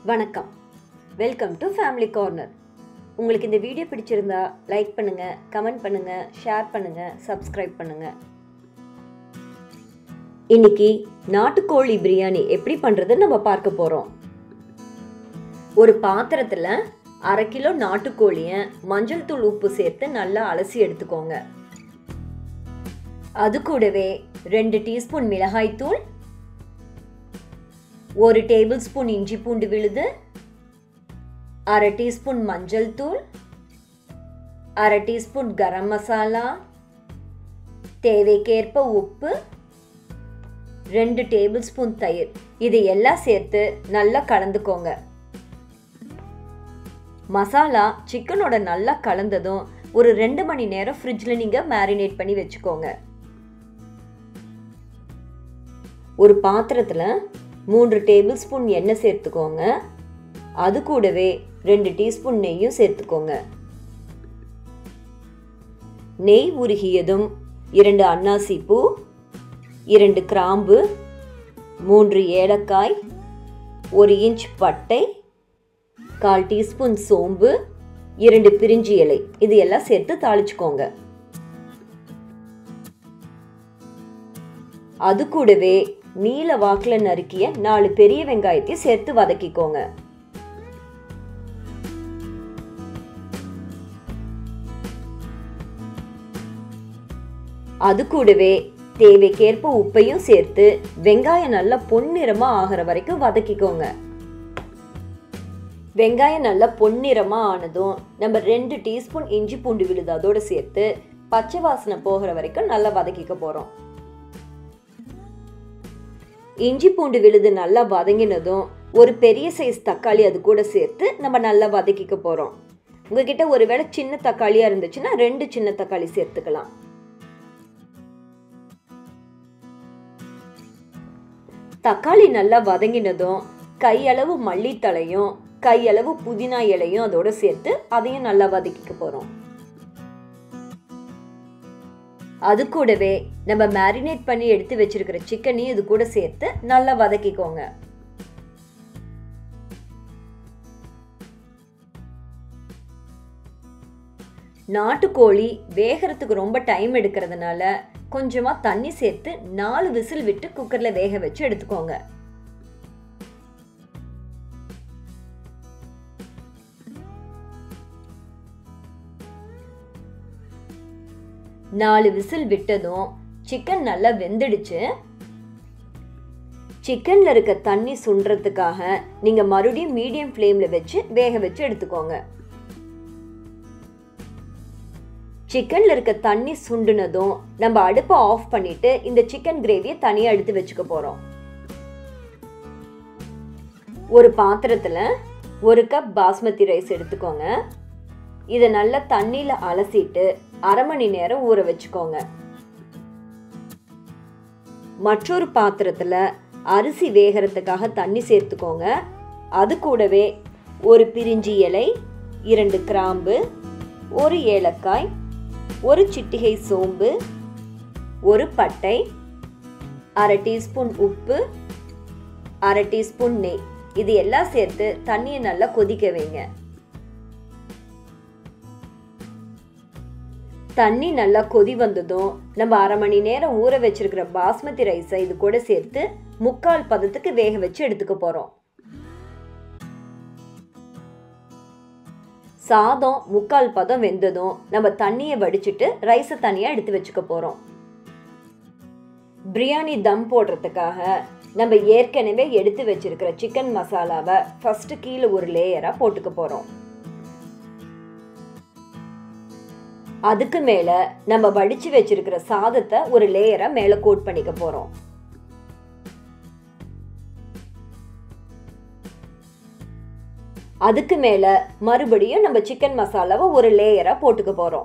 வணக்கம் welcome to family corner உங்களுக்கு இந்த வீடியோ பிடிச்சிருந்தா லைக் பண்ணுங்க கமெண்ட் பண்ணுங்க ஷேர் பண்ணுங்க சப்ஸ்கிரைப் பண்ணுங்க இன்னைக்கு நாட்டுக்கோழி பிரியாணி எப்படி பண்றதுன்னு நம்ம பார்க்க போறோம் ஒரு பாத்திரத்துல அரை கிலோ நாட்டுக்கோழியை மஞ்சள் தூள் உப்பு சேர்த்து நல்லா அலசி எடுத்துக்கோங்க அது கூடவே ரெண்டு டீஸ்பூன் மிளகாய்த்தூள் ஒரு டேபிள் ஸ்பூன் இஞ்சி பூண்டு விழுது அரை டீஸ்பூன் மஞ்சள் தூள் அரை டீஸ்பூன் கரம் மசாலா தேவைக்கேற்ப உப்பு ரெண்டு டேபிள் ஸ்பூன் தயிர் இது எல்லாம் சேர்த்து நல்லா கலந்துக்கோங்க மசாலா சிக்கனோட நல்லா கலந்ததும் ஒரு ரெண்டு மணி நேரம் ஃப்ரிட்ஜில் நீங்கள் மேரினேட் பண்ணி வச்சுக்கோங்க ஒரு பாத்திரத்தில் மூன்று டேபிள் ஸ்பூன் எண்ணெய் சேர்த்துக்கோங்க அது கூடவே ரெண்டு டீஸ்பூன் நெய்யும் சேர்த்துக்கோங்க நெய் உருகியதும் இரண்டு அன்னாசி பூ இரண்டு கிராம்பு மூன்று ஏலக்காய் ஒரு இன்ச் பட்டை கால் டீஸ்பூன் சோம்பு இரண்டு பிரிஞ்சி இலை இது எல்லாம் சேர்த்து தாளிச்சுக்கோங்க அது கூடவே நீல வாக்கில் நறுக்கிய நாலு பெரிய வெங்காயத்தை சேர்த்து வதக்கிக்கோங்க அது கூடவே தேவைக்கேற்ப உப்பையும் சேர்த்து வெங்காயம் நல்லா பொன்னிறமா ஆகிற வரைக்கும் வதக்கிக்கோங்க வெங்காயம் நல்லா பொன்னிறமா ஆனதும் நம்ம ரெண்டு டீஸ்பூன் இஞ்சி பூண்டு விழுது அதோட சேர்த்து பச்சை வாசனை போகிற வரைக்கும் நல்லா வதக்கிக்க போறோம் இஞ்சி பூண்டு விழுது நல்லா வதங்கினதும் ஒரு பெரிய சைஸ் தக்காளி அது கூட சேர்த்து நம்ம நல்லா வதக்கிக்க போகிறோம் உங்ககிட்ட ஒருவேளை சின்ன தக்காளியாக இருந்துச்சுன்னா ரெண்டு சின்ன தக்காளி சேர்த்துக்கலாம் தக்காளி நல்லா வதங்கினதும் கையளவு மல்லித்தலையும் கையளவு புதினா இலையும் அதோட சேர்த்து அதையும் நல்லா வதக்கிக்க போகிறோம் அது கூடவே நம்ம மேரினேட் பண்ணி எடுத்து வச்சிருக்கிற சிக்கனையும் இது கூட சேர்த்து நல்லா வதக்கிக்கோங்க நாட்டுக்கோழி வேகிறதுக்கு ரொம்ப டைம் எடுக்கிறதுனால கொஞ்சமாக தண்ணி சேர்த்து நாலு விசில் விட்டு குக்கரில் வேக வச்சு எடுத்துக்கோங்க நாலு விசில் விட்டதும் சிக்கன் நல்லா வெந்துடுச்சு சிக்கன்ல இருக்க தண்ணி சுண்டுறதுக்காக நீங்க மறுபடியும் மீடியம் ஃப்ளேம்ல வச்சு வேக வச்சு எடுத்துக்கோங்க சிக்கன்ல இருக்க தண்ணி சுண்டுனதும் நம்ம அடுப்பை ஆஃப் பண்ணிட்டு இந்த சிக்கன் கிரேவியை தனியா எடுத்து வச்சுக்க போறோம் ஒரு பாத்திரத்துல ஒரு கப் பாஸ்மதி ரைஸ் எடுத்துக்கோங்க இதை நல்லா தண்ணியில் அலசிட்டு அரை மணி நேரம் ஊற வச்சுக்கோங்க மற்றொரு பாத்திரத்தில் அரிசி வேகிறதுக்காக தண்ணி சேர்த்துக்கோங்க அது கூடவே ஒரு பிரிஞ்சி இலை இரண்டு கிராம்பு ஒரு ஏலக்காய் ஒரு சிட்டிகை சோம்பு ஒரு பட்டை அரை டீஸ்பூன் உப்பு அரை டீஸ்பூன் நெய் இது எல்லாம் சேர்த்து தண்ணியை நல்லா கொதிக்க வைங்க தண்ணி நல்லா கொதி வந்ததும் நம்ம அரை மணி நேரம் ஊற வச்சிருக்கிற பாஸ்மதி ரைஸை இது கூட சேர்த்து முக்கால் பதத்துக்கு வேக வச்சு எடுத்துக்க போறோம் சாதம் முக்கால் பதம் வெந்ததும் நம்ம தண்ணியை வடிச்சிட்டு ரைஸை தனியாக எடுத்து வச்சுக்க போறோம் பிரியாணி தம் போடுறதுக்காக நம்ம ஏற்கனவே எடுத்து வச்சிருக்கிற சிக்கன் மசாலாவை ஃபர்ஸ்ட் கீழே ஒரு லேயராக போட்டுக்க போறோம் அதுக்கு மேல நம்ம வடிச்சு வச்சிருக்கிற சாதத்தை ஒரு லேயரா மேல கோட் பண்ணிக்க போறோம் அதுக்கு மேல மறுபடியும் நம்ம சிக்கன் மசாலாவை ஒரு லேயரா போட்டுக்க போறோம்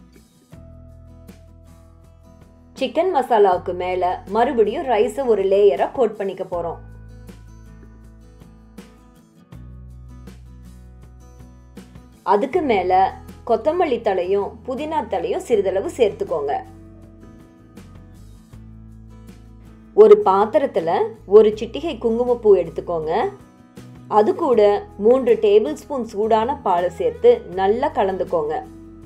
சிக்கன் மசாலாவுக்கு மேல மறுபடியும் ரைஸை ஒரு லேயரா கோட் பண்ணிக்க போறோம் அதுக்கு மேல கொத்தமல்லி தலையும் புதினா தலையும் சிறிதளவு சேர்த்துக்கோங்க ஒரு பாத்திரத்துல ஒரு சிட்டிகை குங்குமப்பூ எடுத்துக்கோங்க அது கூட மூன்று டேபிள் ஸ்பூன் சூடான பாலை சேர்த்து நல்லா கலந்துக்கோங்க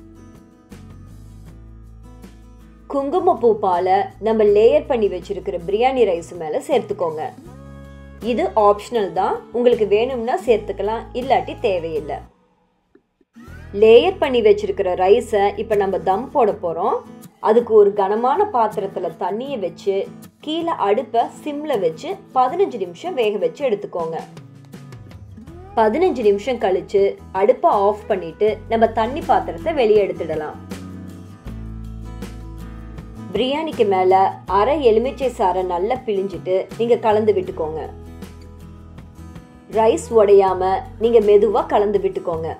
குங்குமப்பூ பாலை நம்ம லேயர் பண்ணி வச்சிருக்கிற பிரியாணி ரைஸ் மேலே சேர்த்துக்கோங்க இது ஆப்ஷனல் தான் உங்களுக்கு வேணும்னா சேர்த்துக்கலாம் இல்லாட்டி தேவையில்லை லேயர் பண்ணி வச்சிருக்கிற ரைஸை இப்போ நம்ம தம் போட போகிறோம் அதுக்கு ஒரு கனமான பாத்திரத்தில் தண்ணியை வச்சு கீழே அடுப்பை சிம்மில் வச்சு பதினஞ்சு நிமிஷம் வேக வச்சு எடுத்துக்கோங்க பதினஞ்சு நிமிஷம் கழிச்சு அடுப்பை ஆஃப் பண்ணிட்டு நம்ம தண்ணி பாத்திரத்தை வெளியே எடுத்துடலாம் பிரியாணிக்கு மேலே அரை எலுமிச்சை சாரை நல்லா பிழிஞ்சிட்டு நீங்கள் கலந்து விட்டுக்கோங்க ரைஸ் உடையாம நீங்கள் மெதுவாக கலந்து விட்டுக்கோங்க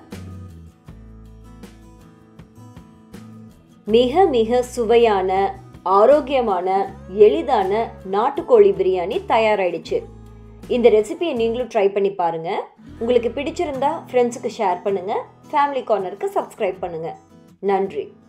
மிக மிக சுவையான ஆரோக்கியமான எளிதான நாட்டுக்கோழி பிரியாணி தயாராயிடுச்சு இந்த ரெசிபியை நீங்களும் ட்ரை பண்ணி பாருங்க உங்களுக்கு பிடிச்சிருந்தா ஃப்ரெண்ட்ஸுக்கு ஷேர் பண்ணுங்க ஃபேமிலி கார்னருக்கு சப்ஸ்கிரைப் பண்ணுங்க நன்றி